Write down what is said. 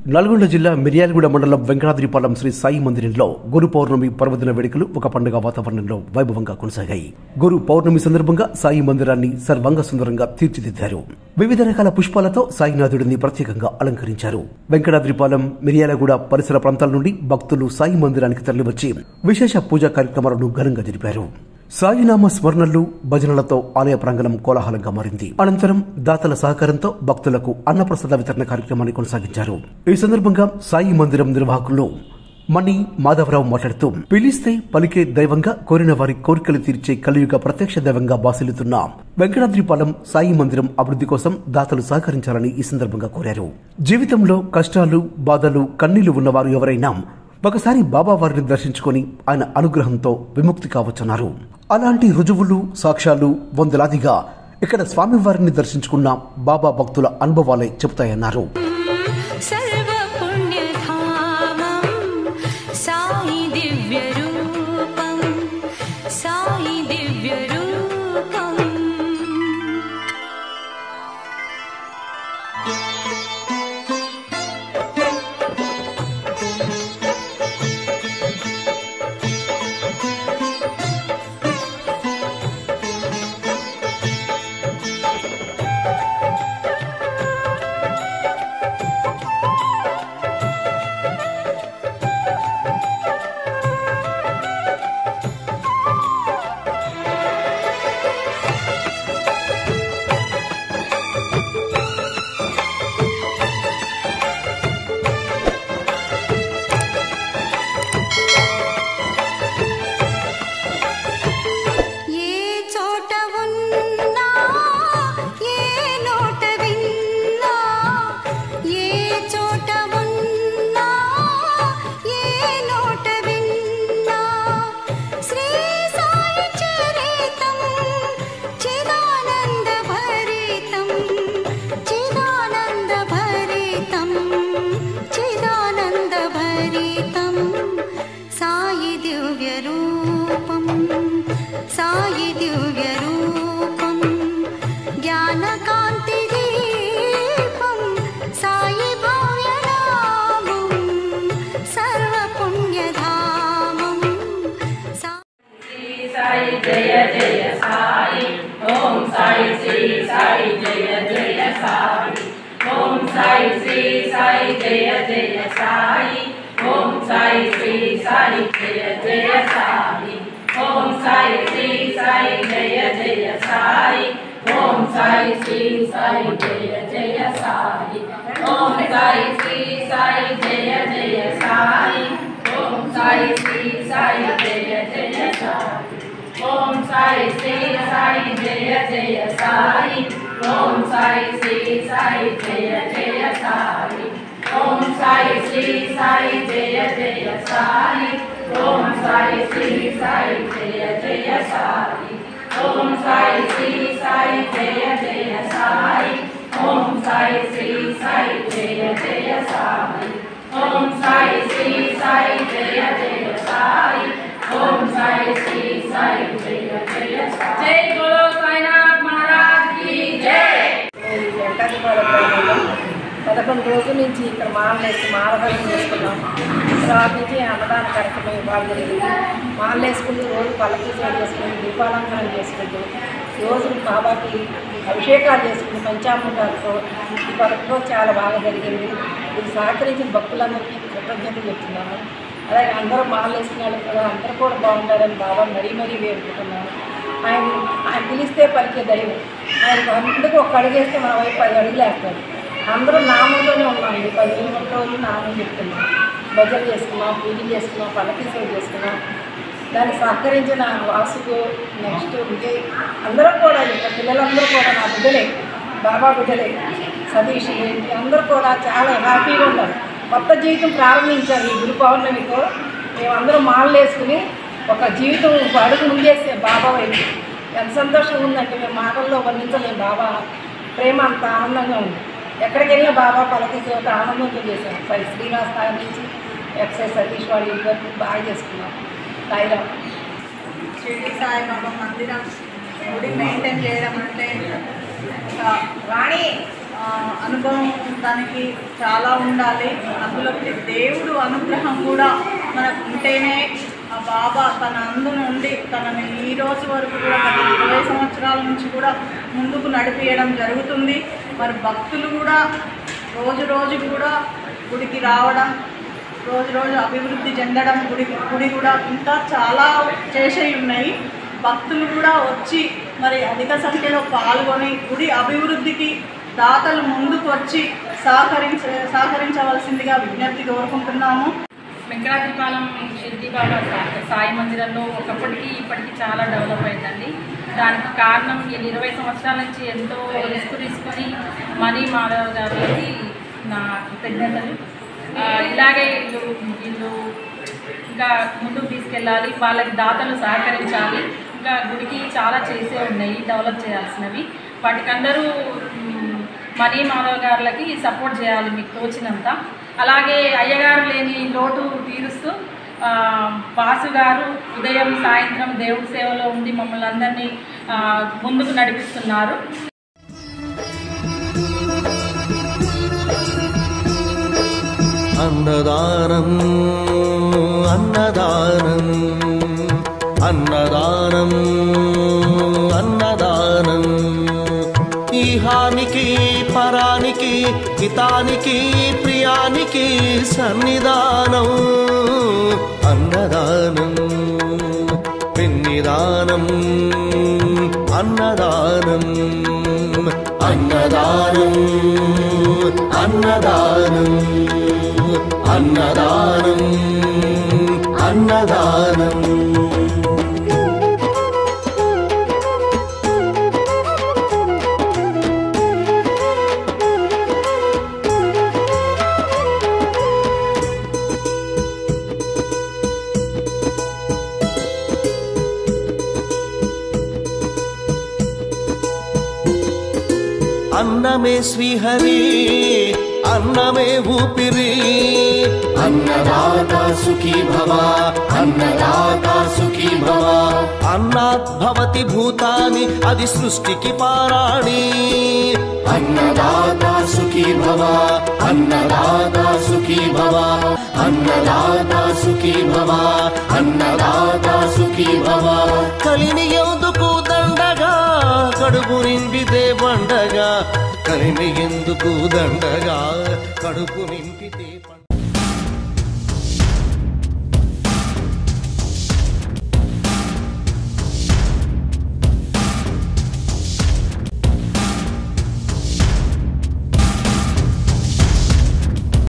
నల్గొండ జిల్లా మిర్యాలగూడ మండలం వెంకటాద్రిపాలెం శ్రీ సాయి మందిరంలో గురు పౌర్ణమి పర్వదిన వేడుకలు ఒక పండుగ వాతావరణంలో వైభవంగా కొనసాగాయి గురు పౌర్ణమి సందర్భంగా సాయి మందిరాన్ని సర్వంగ సుందరంగా తీర్చిదిద్దారు వివిధ రకాల పుష్పాలతో సాయినాథుడిని ప్రత్యేకంగా అలంకరించారు వెంకటాద్రిపాలెం మిర్యాలగూడ పరిసర ప్రాంతాల నుండి భక్తులు సాయి మందిరానికి తరలివచ్చి విశేష పూజా కార్యక్రమాలను ఘనంగా జరిపారు సాయినామ స్మరణలు భజనలతో ఆలయ ప్రాంగణం కోలాహలంగా మారింది అనంతరం దాతల సహకారంతో భక్తులకు అన్నప్రసాద వితరణ కార్యక్రమాన్ని కొనసాగించారు ఈ సందర్భంగా సాయి మందిరం నిర్వాహకులు మణి మాధవరావు మాట్లాడుతూ పిలిస్తే పలికే దైవంగా కోరిన వారి కోరికలు తీర్చే కలియుగ ప్రత్యక్ష దైవంగా బాసిల్లుతున్న వెంకటాద్రిపాలెం సాయి మందిరం అభివృద్ధి కోసం దాతలు సహకరించాలని ఈ సందర్భంగా కోరారు జీవితంలో కష్టాలు బాధలు కన్నీళ్లు ఉన్నవారు ఎవరైనా ఒకసారి బాబా వారిని దర్శించుకొని ఆయన అనుగ్రహంతో విముక్తి కావచ్చన్నారు అలాంటి రుజువులు సాక్ష్యాలు వందలాదిగా ఇక్కడ స్వామివారిని దర్శించుకున్న బాబా భక్తుల అనుభవాలే చెబుతాయన్నారు सर्वपुण्यधामं साई दिव्यरूपं साई दिव्यरूपम् ఏ చోట ఉన్నా ఏ నోట విన్నా ఏ చోట ఉన్నా ఏ నోట విన్నా శ్రీ సాయి చరితం చిదానంద భరితం చిదానంద భరితం చిదానంద భరితం సాయి దివ్య రూపం సాయి దివ్య రూపం జ్ఞానకాంతి దీపం సాయి భవ్య నామం సర్వ పుణ్యధామం సా जय बोलो साईनाथ महाराज की जय ఈ వెంకటపాలెం గ్రామంలో పదకొండు రోజుల నుంచి ఇక్కడ మాలలేసి మాలహరం చేసుకున్నాం తర్వాత నుంచి అన్నదాన కార్యక్రమం ఇవ్వాలి జరిగింది మాల వేసుకుంటూ రోజు పల్లకి సేవ చేసుకుని దీపాలంకరణ చేసుకుంటూ రోజు బాబాకి అభిషేకాలు చేసుకుని పంచామృతాలతో ఈ పథకంలో చాలా బాగా జరిగింది ఇది సహకరించిన భక్తులందరికీ కృతజ్ఞతలు చెప్తున్నాను అలాగే అందరూ మాల వేసిన వాళ్ళు కూడా అందరూ కూడా బాగుంటారని బాబా మరీ మరీ వేడుకుంటున్నాను ఆయన ఆయన పిలిస్తే పలికే దైవం ఆయన అందుకు ఒక అడుగేస్తే మన వైపు పది అడుగులు వేస్తాడు అందరూ నామంలోనే ఉన్నాం ఈ పది రోజులు నామం చెప్తున్నాం భజన చేసుకున్నాం పూజలు చేసుకున్నాం పల్లకి సేవ చేసుకున్నాం దానికి సహకరించిన వాసుకు నెక్స్ట్ విజయ్ అందరూ కూడా ఇంకా పిల్లలందరూ కూడా నా బిడ్డలే బాబా బిడ్డలే సతీష్ ఏంటి అందరూ కూడా చాలా హ్యాపీగా ఉన్నారు కొత్త జీవితం ప్రారంభించారు ఈ గురు పౌర్ణమితో మేమందరం మాలలు వేసుకుని ఒక జీవితం ఒక అడుగు ముందేసే బాబా వైపు ఎంత సంతోషంగా ఉందంటే మేము మాటల్లో వర్ణించలేము బాబా ప్రేమ అంత ఆనందంగా ఉంది ఎక్కడికి వెళ్ళినా బాబా పలకి సేవతో ఆనందంతో చేశాం సరే శ్రీనివాస్ నగర్ నుంచి ఎక్సైజ్ సతీష్ వాళ్ళు ఇంటి వరకు బాగా చేసుకున్నాం సాయిరామ్ షిరిడి సాయిబాబా మందిరం గుడి మెయింటైన్ చేయడం అంటే ఒక రాణి ఆ, అనుభవం దానికి చాలా ఉండాలి అందులో దేవుడు అనుగ్రహం కూడా మనకు ఉంటేనే ఆ బాబా తన అందు నుండి తనని ఈ రోజు వరకు కూడా గత ఇరవై సంవత్సరాల నుంచి కూడా ముందుకు నడిపించడం జరుగుతుంది మరి భక్తులు కూడా రోజు రోజు కూడా గుడికి రావడం రోజు రోజు అభివృద్ధి చెందడం గుడి గుడి కూడా ఇంకా చాలా చేసేవి ఉన్నాయి భక్తులు కూడా వచ్చి మరి అధిక సంఖ్యలో పాల్గొని గుడి అభివృద్ధికి దాతలు ముందుకు వచ్చి సహకరించ సహకరించవలసిందిగా విజ్ఞప్తి కోరుకుంటున్నాము వెంకటాద్రిపాలెం షిర్డీ బాబా సా- సాయి మందిరంలో ఒకప్పటికి ఇప్పటికి చాలా డెవలప్ అయిందండి దానికి కారణం వీళ్ళు ఇరవై సంవత్సరాల నుంచి ఎంతో రిస్క్ తీసుకొని మనీ మాధవ్ గారికి నా కృతజ్ఞతలు ఆ, ఇలాగే వీళ్ళు వీళ్ళు ఇంకా ముందుకు తీసుకెళ్ళాలి వాళ్ళకి దాతలు సహకరించాలి ఇంకా గుడికి చాలా చేసే ఉన్నాయి డెవలప్ చేయాల్సినవి వాటికి అందరూ మ్, మనీ మాధవ్ గారులకి సపోర్ట్ చేయాలి మీకు తోచినంత అలాగే అయ్యగారు లేని లోటు తీరుస్తూ ఆ, వాసు గారు ఉదయం సాయంత్రం దేవుడి సేవలో ఉండి మమ్మల్ని అందరినీ ఆ, ముందుకు నడిపిస్తున్నారు అన్నదానం అన్నదానం అన్నదానం అన్నదానం ఈహానికి పరానికి హితానికి ప్రియానికి సన్నిధానం అన్నదానం పిన్నిదానం అన్నదానం అన్నదానం అన్నదానం అన్నదానం అన్నదానం అన్నమే శ్రీహరి అన్నమే ఊపిరి అన్నదాత సుఖీ భవ అన్నదాత సుఖీ భవ అన్నాత్ భవతి భూతాని అది సృష్టికి పారాణి అన్నదాత సుఖీ భవ అన్నదాత సుఖీ భవ అన్నదాత సుఖీ భవ అన్నదాత సుఖీ భవ కలిని ఎందుకు దండగా కడుపు నిండితే పండగా కలిమి ఎందుకు దండగా కడుపు నింపితే